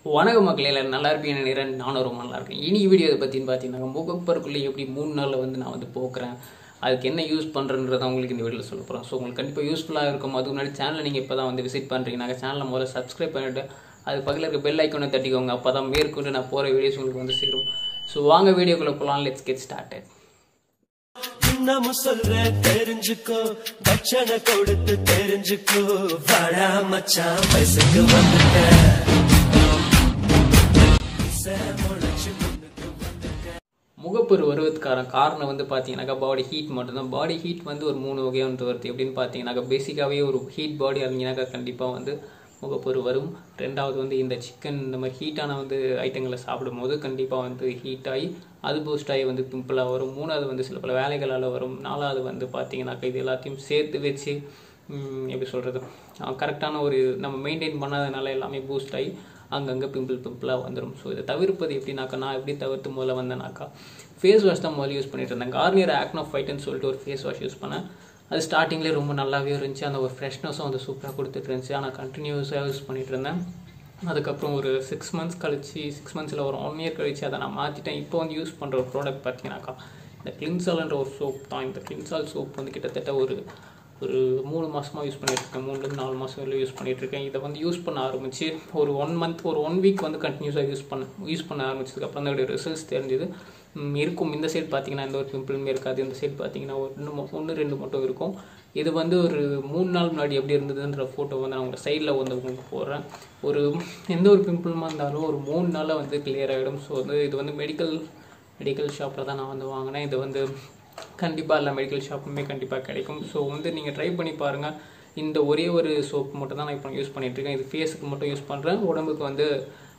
வணக்க மக்களே எல்லாரும் நல்லா இருப்பீங்கன்னு நினைக்கிறேன் நானும் ரொம்ப நல்லா இருக்கேன் இனி வீடியோ இதை பற்றின்னு பார்த்தீங்கன்னா முகப்பருக்குள்ளே எப்படி மூணு நாளில் வந்து நான் வந்து போக்குறேன் அதுக்கு என்ன யூஸ் பண்ணுறன்றதை உங்களுக்கு இந்த வீடியோவில் சொல்ல போகிறேன் ஸோ உங்களுக்கு கண்டிப்பாக யூஸ்ஃபுல்லாக இருக்கும் அதுக்கு முன்னாடி சேனலை நீங்கள் இப்போ தான் வந்து விசிட் பண்ணுறீங்கன்னா சேனலை முதல்ல சப்ஸ்கிரைப் பண்ணிவிட்டு அது பக்கத்தில் இருக்க பெல் ஐக்கனை தட்டிக்கோங்க அப்போ தான் மேற்கொண்டு நான் போகிற வீடியோஸ் உங்களுக்கு வந்து சேரும் ஸோ வாங்க வீடியோக்குள்ளே போகலாம் லெட்ஸ் கெட் ஸ்டார்டட் இன்னமும் சொல்றேன் தெரிஞ்சுக்கோ தட்சணை கொடுத்து தெரிஞ்சுக்கோ வாடா மச்சான் வயசுக்கு வந்துட்டேன் முளைச்சு முன்னுக்கு வந்துட்டேன் முகப்பரு வருவதுக்கான காரணம் வந்து பார்த்தீங்கன்னாக்கா பாடி ஹீட் மட்டும்தான் பாடி ஹீட் வந்து ஒரு மூணு வகையாக வந்து வருது எப்படின்னு பார்த்தீங்கன்னாக்கா பேசிக்காகவே ஒரு ஹீட் பாடி இருந்தீங்கன்னாக்கா கண்டிப்பாக வந்து முகப்பரு வரும் ரெண்டாவது வந்து இந்த சிக்கன் இந்த மாதிரி ஹீட்டான வந்து ஐட்டங்களை சாப்பிடும்போது கண்டிப்பாக வந்து ஹீட் ஆகி அது பூஸ்ட் ஆகி வந்து பிம்பிளாக வரும் மூணாவது வந்து சில பல வேலைகளால் வரும் நாலாவது வந்து பார்த்தீங்கன்னாக்கா இது எல்லாத்தையும் சேர்த்து வச்சு ம், எப்படி சொல்கிறது கரெக்டான ஒரு நம்ம மெயின்டைன் பண்ணாதனால எல்லாமே பூஸ்ட் ஆகி அங்கங்கே பிம்பிள் பிம்பிளாக வந்துடும் ஸோ இதை தவிர்ப்பது எப்படின்னாக்கா நான் எப்படி தவிர்த்து முதல்ல வந்தேனாக்கா ஃபேஸ் வாஷ் தான் முதல்ல யூஸ் பண்ணிட்டு இருந்தேன் கார்னியர் ஆக்னோ ஃபைட்டுன்னு சொல்லிட்டு ஒரு ஃபேஸ் வாஷ் யூஸ் பண்ணேன் அது ஸ்டார்டிங்லேயே ரொம்ப நல்லாவே இருந்துச்சு அந்த ஒரு ஃப்ரெஷ்னஸும் வந்து சூப்பராக கொடுத்துட்டு இருந்துச்சு ஆனால் கண்டினியூஸாக யூஸ் பண்ணிட்டு இருந்தேன் அதுக்கப்புறம் ஒரு சிக்ஸ் மந்த்ஸ் கழிச்சு சிக்ஸ் மந்த்ஸில் ஒரு ஒன் இயர் கழிச்சு அதை நான் மாற்றிட்டேன் இப்போ வந்து யூஸ் பண்ணுற ஒரு ப்ராடக்ட் பார்த்தீங்கன்னாக்கா இந்த கிளின்சால்ன்ற ஒரு சோப் தான் இந்த கிளின்சால் சோப் வந்து கிட்டத்தட்ட ஒரு ஒரு மூணு மாசமா யூஸ் பண்ணிட்டு இருக்கேன் மூணுலேருந்து நாலு மாதம் வரையும் யூஸ் பண்ணிட்டு இருக்கேன் இதை வந்து யூஸ் பண்ண ஆரம்பிச்சு ஒரு ஒன் மந்த் ஒரு ஒன் வீக் வந்து கண்டினியூஸாக யூஸ் பண்ண யூஸ் பண்ண ஆரம்பிச்சதுக்கப்புறம் தான் ரிசல்ட்ஸ் தெரிஞ்சுது ம், இருக்கும் இந்த சைடு பார்த்தீங்கன்னா எந்த ஒரு பிம்பிளுமே இருக்காது இந்த சைடு பார்த்தீங்கன்னா ஒன்று ஒன்று ரெண்டு மட்டும் இருக்கும் இது வந்து ஒரு மூணு நாள் முன்னாடி எப்படி இருந்ததுன்ற ஃபோட்டோ வந்து நான் உங்கள் சைடில் வந்து உங்களுக்கு போடுறேன் ஒரு எந்த ஒரு பிம்பிளுமா இருந்தாலும் ஒரு மூணு நாளில் வந்து கிளியர் ஆகிடும் ஸோ வந்து இது வந்து மெடிக்கல் மெடிக்கல் ஷாப்பில் தான் நான் வந்து வாங்கினேன் இது வந்து கண்டிப்பாக எல்லா மெடிக்கல் ஷாப்புமே கண்டிப்பாக கிடைக்கும் ஸோ வந்து நீங்கள் ட்ரை பண்ணி பாருங்கள் இந்த ஒரே ஒரு சோப் மட்டும் தான் நான் இப்போ யூஸ் பண்ணிட்டு இருக்கேன் இது ஃபேஸுக்கு மட்டும் யூஸ் பண்ணுறேன் உடம்புக்கு வந்து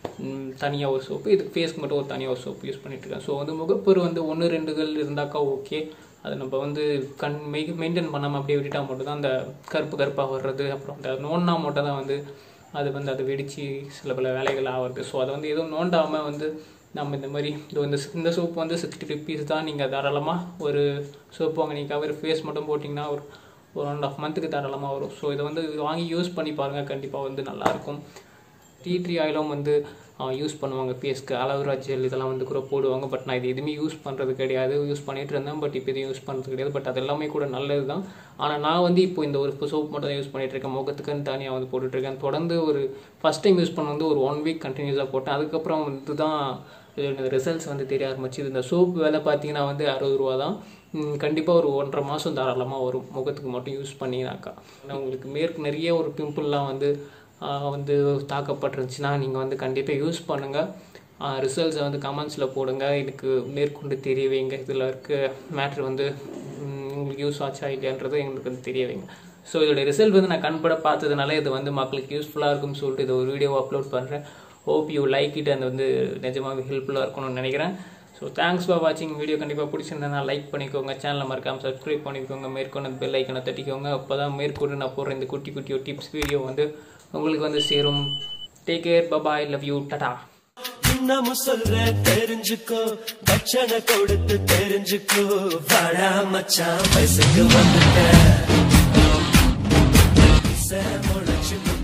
தனியாக ஒரு சோப்பு இது ஃபேஸ்க்கு மட்டும் ஒரு தனியாக ஒரு சோப்பு யூஸ் பண்ணிட்டு இருக்கேன் ஸோ வந்து முகப்பரு வந்து ஒன்று ரெண்டுகள் இருந்தாக்கா ஓகே அது நம்ம வந்து கண் மெய் மெயின்டைன் பண்ணாமல் அப்படியே விட்டுட்டா மட்டும் தான் அந்த கருப்பு கருப்பாக வர்றது அப்புறம் அந்த நோன்னா மட்டும் தான் வந்து அது வந்து அது வெடித்து சில பல வேலைகள் ஆகிறது ஸோ அதை வந்து எதுவும் நோண்டாமல் வந்து நம்ம இந்த மாதிரி இது இந்த இந்த சோப்பு வந்து சிக்ஸ்டி ருபீஸ் தான் நீங்கள் தாராளமாக ஒரு சோப்பு வாங்கினீங்க ஒரு ஃபேஸ் மட்டும் போட்டிங்கன்னா ஒரு ஒரு ஒன் அண்ட் ஆஃப் மந்த்துக்கு தாராளமாக வரும் ஸோ இதை வந்து வாங்கி யூஸ் பண்ணி பாருங்கள் கண்டிப்பாக வந்து நல்லாயிருக்கும் டீ ட்ரீ ஆயிலும் வந்து யூஸ் பண்ணுவாங்க ஃபேஸ்க்கு அலோவேரா ஜெல் இதெல்லாம் வந்து கூட போடுவாங்க பட் நான் இது எதுவுமே யூஸ் பண்ணுறது கிடையாது யூஸ் பண்ணிட்டு இருந்தேன் பட் இப்போ எதுவும் யூஸ் பண்ணுறது கிடையாது பட் அது எல்லாமே கூட நல்லது தான் ஆனால் நான் வந்து இப்போ இந்த ஒரு சோப் மட்டும் தான் யூஸ் பண்ணிட்டு இருக்கேன் முகத்துக்குன்னு தனியாக வந்து போட்டுட்ருக்கேன் தொடர்ந்து ஒரு ஃபஸ்ட் டைம் யூஸ் பண்ண வந்து ஒரு ஒன் வீக் கண்டினியூஸாக போட்டேன் அதுக்கப்புறம் வந்து தான் இதோட ரிசல்ட்ஸ் வந்து தெரிய ஆரம்பிச்சு இந்த சோப் விலை பார்த்தீங்கன்னா வந்து அறுபது ரூபா தான் கண்டிப்பாக ஒரு ஒன்றரை மாதம் தாராளமாக வரும் முகத்துக்கு மட்டும் யூஸ் பண்ணினாக்கா ஆனால் உங்களுக்கு மேற்கு நிறைய ஒரு பிம்பிள்லாம் வந்து ஆஹ் வந்து தாக்கப்பட்டிருந்துச்சுன்னா நீங்கள் வந்து கண்டிப்பாக யூஸ் பண்ணுங்கள் ரிசல்ட்ஸை வந்து கமெண்ட்ஸில் போடுங்க இதுக்கு மேற்கொண்டு தெரிய வைங்க இதில் இருக்க மேட்ரு வந்து ம், உங்களுக்கு யூஸ் ஆச்சா இல்லையான்றது எங்களுக்கு வந்து தெரிய வைங்க ஸோ இதோட ரிசல்ட் வந்து நான் கண்பட பார்த்ததுனால இது வந்து மக்களுக்கு யூஸ்ஃபுல்லாக இருக்கும்னு சொல்லிட்டு இதை ஒரு வீடியோ அப்லோட் பண்ணுறேன் ஹோப் யூ லைக் இட் அது வந்து நிஜமாகவே ஹெல்ப்ஃபுல்லாக இருக்கணும்னு நினைக்கிறேன் ஸோ தேங்க்ஸ் ஃபார் வாட்சிங் வீடியோ கண்டிப்பாக பிடிச்சிருந்தா லைக் பண்ணிக்கோங்க சேனலை மறக்காமல் சப்ஸ்கிரைப் பண்ணிக்கோங்க மேற்கொண்டு பெல் ஐக்கனை தட்டிக்கோங்க அப்போ தான் மேற்கொண்டு நான் போடுற இந்த குட்டி குட்டி டிப்ஸ் வீடியோ வந்து உங்களுக்கு வந்து சேரும் take care bye bye love you tata இன்னமும் சொல்றேன் தெரிஞ்சுக்கோ தட்சணை கொடுத்து தெரிஞ்சுக்கோ வாடா மச்சான் வயசுக்கு வந்துட்டேன் முளைச்சு